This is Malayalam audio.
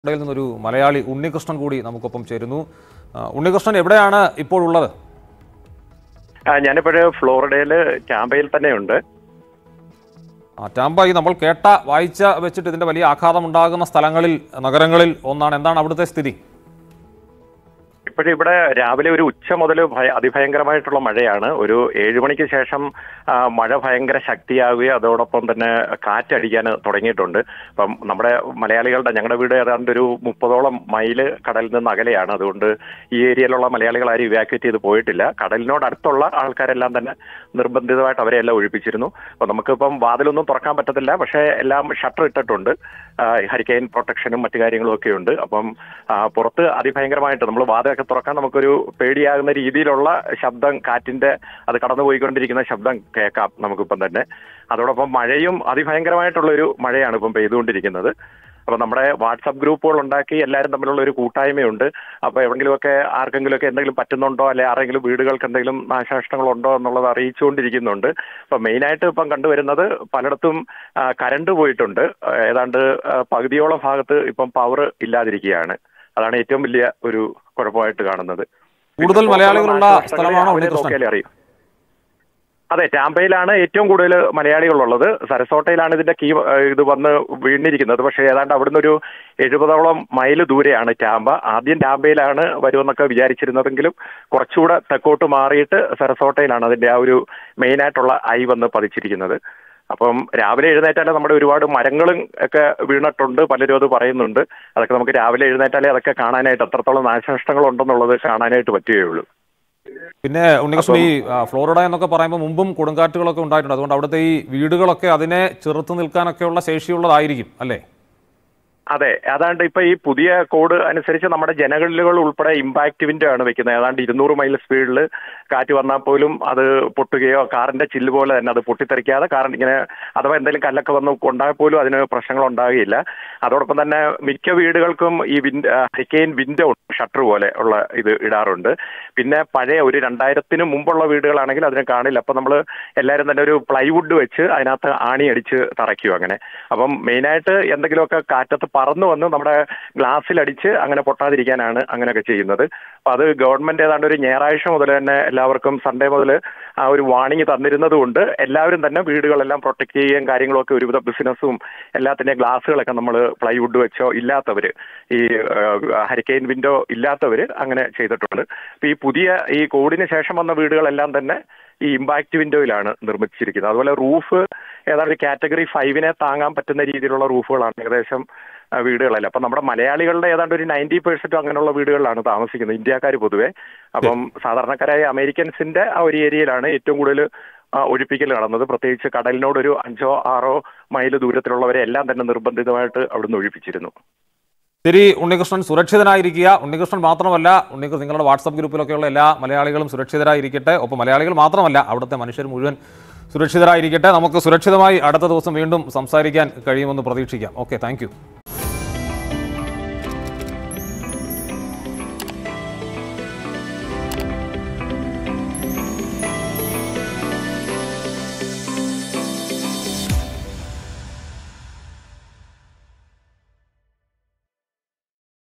ഇടയിൽ നിന്നൊരു മലയാളി ഉണ്ണികൃഷ്ണൻ കൂടി നമുക്കൊപ്പം ചേരുന്നു ആ, ഉണ്ണികൃഷ്ണൻ എവിടെയാണ് ഇപ്പോൾ ഉള്ളത് ആ, ഞാനിപ്പോഴ് ഫ്ലോറിഡയില് ടാമ്പയിൽ തന്നെയുണ്ട് ആ, ടാമ്പ ഈ നമ്മൾ കേട്ട വായിച്ച വെച്ചിട്ട് ഇതിന്റെ വലിയ ആഘാതം ഉണ്ടാകുന്ന സ്ഥലങ്ങളിൽ നഗരങ്ങളിൽ ഒന്നാണ് എന്താണ് അവിടുത്തെ സ്ഥിതി ഇപ്പോഴും ഇവിടെ രാവിലെ ഒരു ഉച്ച മുതൽ ഭയ- അതിഭയങ്കരമായിട്ടുള്ള മഴയാണ് ഒരു ഏഴ് മണിക്ക് ശേഷം ആ, മഴ ഭയങ്കര ശക്തിയാവുകയും അതോടൊപ്പം തന്നെ കാറ്റടിക്കാൻ തുടങ്ങിയിട്ടുണ്ട് അപ്പം നമ്മുടെ മലയാളികളുടെ ഞങ്ങളുടെ വീട് ഏതാണ്ട് ഒരു മുപ്പതോളം മൈല് കടലിൽ നിന്ന് അകലെയാണ് അതുകൊണ്ട് ഈ ഏരിയയിലുള്ള മലയാളികൾ ആരും ഇവാക്യുവേറ്റ് ചെയ്ത് പോയിട്ടില്ല കടലിനോട് അടുത്തുള്ള ആൾക്കാരെല്ലാം തന്നെ നിർബന്ധിതമായിട്ട് അവരെ എല്ലാം ഒഴിപ്പിച്ചിരുന്നു അപ്പൊ നമുക്കിപ്പം വാതിലൊന്നും തുറക്കാൻ പറ്റത്തില്ല പക്ഷേ എല്ലാം ഷട്ടർ ഇട്ടിട്ടുണ്ട് ഹരിക്കൈൻ പ്രൊട്ടക്ഷനും മറ്റു കാര്യങ്ങളും ഒക്കെ ഉണ്ട് അപ്പം ആ, പുറത്ത് അതിഭയങ്കരമായിട്ട് നമ്മൾ വാതിലൊക്കെ തുറക്കാൻ നമുക്കൊരു പേടിയാകുന്ന രീതിയിലുള്ള ശബ്ദം കാറ്റിന്റെ അത് കടന്നുപോയിക്കൊണ്ടിരിക്കുന്ന ശബ്ദം കേൾക്കാം നമുക്കിപ്പം തന്നെ അതോടൊപ്പം മഴയും അതിഭയങ്കരമായിട്ടുള്ള ഒരു മഴയാണ് ഇപ്പം പെയ്തുകൊണ്ടിരിക്കുന്നത് അപ്പൊ നമ്മുടെ വാട്സപ്പ് ഗ്രൂപ്പുകൾ ഉണ്ടാക്കി എല്ലാവരും തമ്മിലുള്ള ഒരു കൂട്ടായ്മയുണ്ട് അപ്പൊ എവിടെങ്കിലുമൊക്കെ ആർക്കെങ്കിലുമൊക്കെ എന്തെങ്കിലും പറ്റുന്നുണ്ടോ അല്ലെ ആരെങ്കിലും വീടുകൾക്ക് എന്തെങ്കിലും നാശനഷ്ടങ്ങളുണ്ടോ എന്നുള്ളത് അറിയിച്ചുകൊണ്ടിരിക്കുന്നുണ്ട് അപ്പൊ മെയിനായിട്ട് ഇപ്പം കണ്ടുവരുന്നത് പലയിടത്തും ആ, കരണ്ട് പോയിട്ടുണ്ട് ആ, ഏതാണ്ട് ആ, പകുതിയോളം ഭാഗത്ത് ഇപ്പം പവർ ഇല്ലാതിരിക്കുകയാണ് അതാണ് ഏറ്റവും വലിയ ഒരു കുഴപ്പമായിട്ട് കാണുന്നത് കൂടുതൽ പിന്നെ മലയാളികളുള്ള നാശനഷ്ടങ്ങളെ സ്ഥലമാണോ അവരെ ഉണ്ണികൃഷ്ണൻ നോക്കിയാലേ അറിയൂ അതെ ടാമ്പയിലാണ് ഏറ്റവും കൂടുതൽ മലയാളികളുള്ളത് സരസോട്ടയിലാണ് ഇതിന്റെ കീ ഏഹ് ഇത് വന്ന് വീണിരിക്കുന്നത് പക്ഷേ ഏതാണ്ട് അവിടുന്ന് ഒരു എഴുപതോളം മൈൽ ദൂരെയാണ് ടാമ്പ ആദ്യം ടാമ്പയിലാണ് വരുമെന്നൊക്കെ വിചാരിച്ചിരുന്നതെങ്കിലും കുറച്ചുകൂടെ തെക്കോട്ട് മാറിയിട്ട് സരസോട്ടയിലാണ് അതിന്റെ ആ ഒരു മെയിൻ ആയിട്ടുള്ള ഐ വന്ന് പതിച്ചിരിക്കുന്നത് അപ്പം രാവിലെ എഴുന്നേറ്റാലേ നമ്മുടെ ഒരുപാട് മരങ്ങളും ഒക്കെ വീണിട്ടുണ്ട് പലരും അത് പറയുന്നുണ്ട് അതൊക്കെ നമുക്ക് രാവിലെ എഴുന്നേറ്റാലേ അതൊക്കെ കാണാനായിട്ട് എത്രത്തോളം നാശനഷ്ടങ്ങൾ ഉണ്ടെന്നുള്ളത് കാണാനായിട്ട് പറ്റുകയുള്ളൂ പിന്നെ ഉണ്ണികൃഷ്ണൻ ഈ ആ, ഫ്ലോറിഡ എന്നൊക്കെ പറയുമ്പോൾ മുമ്പും കൊടുങ്കാറ്റുകളൊക്കെ ഉണ്ടായിട്ടുണ്ട് അതുകൊണ്ട് അവിടുത്തെ ഈ വീടുകളൊക്കെ അതിനെ ചെറുത്ത് നിൽക്കാനൊക്കെയുള്ള ശേഷിയുള്ളതായിരിക്കും അല്ലേ അതെ അതാണ്ട് ഇപ്പൊ ഈ പുതിയ കോഡ് അനുസരിച്ച് നമ്മുടെ ജനകളിലുകൾ ഉൾപ്പെടെ ഇമ്പാക്ട് വിൻഡോ ആണ് വെക്കുന്നത് ഏതാണ്ട് ഇരുന്നൂറ് മൈൽ സ്പീഡിൽ കാറ്റ് വന്നാൽ പോലും അത് പൊട്ടുകയോ കാറിന്റെ ചില്ല് പോലെ തന്നെ അത് പൊട്ടിത്തെറിക്കാതെ കാറിന് ഇങ്ങനെ അഥവാ എന്തെങ്കിലും കല്ലൊക്കെ വന്ന് ഉണ്ടായാൽ പോലും അതിന് പ്രശ്നങ്ങൾ ഉണ്ടാകുകയില്ല അതോടൊപ്പം തന്നെ മിക്ക വീടുകൾക്കും ഈ വിൻഡ് ഹരിക്കെയിൻ വിൻഡോ ഷട്ടർ പോലെ ഉള്ള ഇത് ഇടാറുണ്ട് പിന്നെ പഴയ ഒരു രണ്ടായിരത്തിന് മുമ്പുള്ള വീടുകളാണെങ്കിൽ അതിനെ കാണില്ല അപ്പൊ നമ്മൾ എല്ലാവരും തന്നെ ഒരു പ്ലൈവുഡ് വെച്ച് അതിനകത്ത് ആണി അടിച്ച് തറയ്ക്കും അങ്ങനെ അപ്പം മെയിനായിട്ട് എന്തെങ്കിലുമൊക്കെ കാറ്റത്ത് പറന്നു വന്ന് നമ്മുടെ ഗ്ലാസ്സിലടിച്ച് അങ്ങനെ പൊട്ടാതിരിക്കാനാണ് അങ്ങനെയൊക്കെ ചെയ്യുന്നത് അപ്പൊ അത് ഗവൺമെന്റ് ഏതാണ്ട് ഒരു ഞായറാഴ്ച മുതൽ തന്നെ എല്ലാവർക്കും സൺഡേ മുതൽ ആ ഒരു വാണിംഗ് തന്നിരുന്നത് കൊണ്ട് എല്ലാവരും തന്നെ വീടുകളെല്ലാം പ്രൊട്ടക്ട് ചെയ്യുകയും കാര്യങ്ങളൊക്കെ ഒരുവിധ ബിസിനസ്സും എല്ലാത്തിന്റെയും ഗ്ലാസ്സുകളൊക്കെ നമ്മൾ പ്ലൈവുഡ് വെച്ചോ ഇല്ലാത്തവര് ഈ ഹരിക്കെയിൻ വിൻഡോ ഇല്ലാത്തവര് അങ്ങനെ ചെയ്തിട്ടുണ്ട് അപ്പൊ ഈ പുതിയ ഈ കോഡിന് ശേഷം വന്ന വീടുകളെല്ലാം തന്നെ ഈ ഇമ്പാക്ട് വിൻഡോയിലാണ് നിർമ്മിച്ചിരിക്കുന്നത് അതുപോലെ റൂഫ് ഏതാണ്ട് ഒരു കാറ്റഗറി ഫൈവിനെ താങ്ങാൻ പറ്റുന്ന രീതിയിലുള്ള റൂഫുകളാണ് ഏകദേശം ആ, വീടുകളല്ല അപ്പൊ നമ്മുടെ മലയാളികളുടെ ഏതാണ്ട് ഒരു നയൻറ്റി പെർസെന്റും അങ്ങനെയുള്ള വീടുകളിലാണ് താമസിക്കുന്നത് ഇന്ത്യക്കാർ പൊതുവെ അപ്പം സാധാരണക്കാരായ അമേരിക്കൻസിന്റെ ആ ഒരു ഏരിയയിലാണ് ഏറ്റവും കൂടുതൽ ആ, ഒഴിപ്പിക്കൽ നടന്നത് പ്രത്യേകിച്ച് കടലിനോട് ഒരു അഞ്ചോ ആറോ മൈൽ ദൂരത്തിലുള്ളവരെ എല്ലാം തന്നെ നിർബന്ധിതമായിട്ട് അവിടുന്ന് ഒഴിപ്പിച്ചിരുന്നു ശരി ഉണ്ണികൃഷ്ണൻ സുരക്ഷിതനായിരിക്കുക ഉണ്ണികൃഷ്ണൻ മാത്രമല്ല ഉണ്ണികൃഷ്ണൻ നിങ്ങളുടെ വാട്സപ്പ് ഗ്രൂപ്പിലൊക്കെയുള്ള എല്ലാ മലയാളികളും സുരക്ഷിതരായിരിക്കട്ടെ ഒപ്പം മലയാളികൾ മാത്രമല്ല അവിടുത്തെ മനുഷ്യർ മുഴുവൻ സുരക്ഷിതരായിരിക്കട്ടെ നമുക്ക് സുരക്ഷിതമായി അടുത്ത ദിവസം വീണ്ടും സംസാരിക്കാൻ കഴിയുമെന്ന് പ്രതീക്ഷിക്കാം ഓക്കെ താങ്ക്